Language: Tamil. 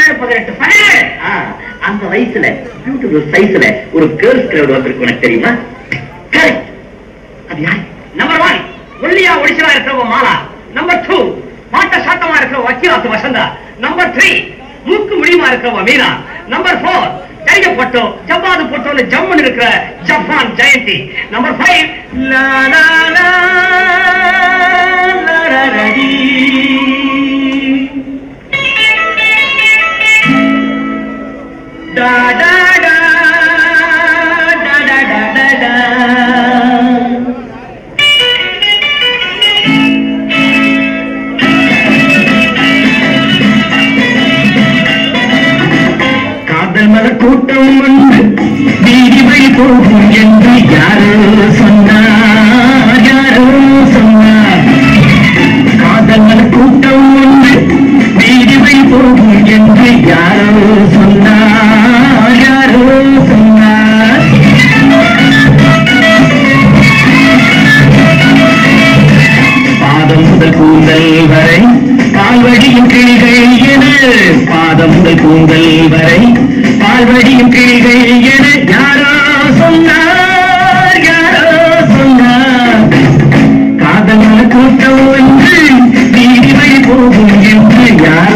பதினேழு பதினெட்டு பதினேழு ஆ, அந்த வயசுல பியூட்டிஃபுல் சைஸ்ல ஒரு கேர்ள்ஸ் கிரௌட் வந்திருக்கு உனக்கு தெரியுமா கரெக்ட் அது யார் நம்பர் ஒன் ஒல்லியா ஒடிசலா இருக்கிறவ மாலா நம்பர் டூ பாட்ட சாட்டமா இருக்கிற வக்கீலாத்து வசந்தா நம்பர் த்ரீ மூக்கு முடியுமா இருக்கிறவ மீனா நம்பர் ஃபோர் கைய போட்டோ ஜவ்வாது போட்டோன்னு ஜம்முன்னு இருக்கிற ஜப்பான் ஜெயந்தி நம்பர் ஃபைவ் லா லா லா லா லா லா டி. Da da da da da da da da. காதல் மலர் கூட்டம் ஒன்று வீதி வழி போகும் என்று யாரோ சொன்னார் யாரோ சொன்னார் காதல் மலர் கூட்டம் ஒன்று வீதி வழி போகும் என்று யாரோ சொன்னார் யாரோ சொன்னார் பாதம் முதல் கூந்தல் வரை பால்வடியும் கிளிகள் என பாதம் முதல் கூந்தல் வரை பால்வடியும் கிளிகள் என யாரோ சொன்னார் யாரோ சொன்னார் காதல் கூட்டம் ஒன்று வீதி வழி போகும் என்று யாரோ